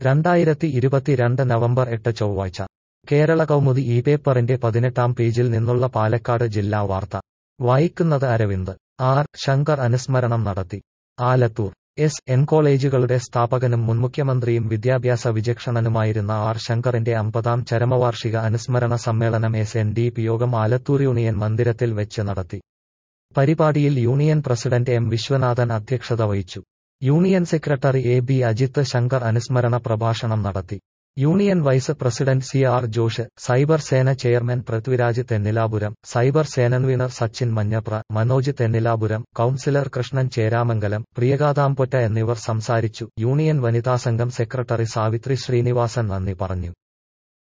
രണ്ടായിരത്തി ഇരുപത്തിരണ്ട് നവംബർ എട്ട് ചൊവ്വാഴ്ച കേരള കൗമുദി ഈ പേപ്പറിന്റെ പതിനെട്ടാം പേജിൽ നിന്നുള്ള പാലക്കാട് ജില്ലാ വാർത്ത വായിക്കുന്നത് അരവിന്ദ് ആർ ശങ്കർ അനുസ്മരണം നടത്തി ആലത്തൂർ എസ് എൻ കോളേജുകളുടെ സ്ഥാപകനും മുൻമുഖ്യമന്ത്രിയും വിദ്യാഭ്യാസ വിചക്ഷണനുമായിരുന്ന ആർ ശങ്കറിന്റെ അമ്പതാം ചരമവാർഷിക അനുസ്മരണ സമ്മേളനം എസ് എൻ ഡി പി യോഗം ആലത്തൂർ യൂണിയൻ മന്ദിരത്തിൽ വെച്ച് നടത്തി പരിപാടിയിൽ യൂണിയൻ പ്രസിഡന്റ് എം വിശ്വനാഥൻ അധ്യക്ഷത വഹിച്ചു union secretary A B Ajith Sankar അനുസ്മരണ പ്രഭാഷണം നടത്തി union vice president C R Josh cyber Sena chairman Prithviraj Thennilapuram cyber സേനൻവീണർ സച്ചിൻ മഞ്ഞപ്ര മനോജ് തെന്നിലാപുരം കൌൺസിലർ കൃഷ്ണൻ ചേരാമംഗലം പ്രിയകാതാംപൊറ്റ എന്നിവർ സംസാരിച്ചു യൂണിയൻ വനിതാ സംഘം സെക്രട്ടറി സാവിത്രി ശ്രീനിവാസൻ നന്ദി പറഞ്ഞു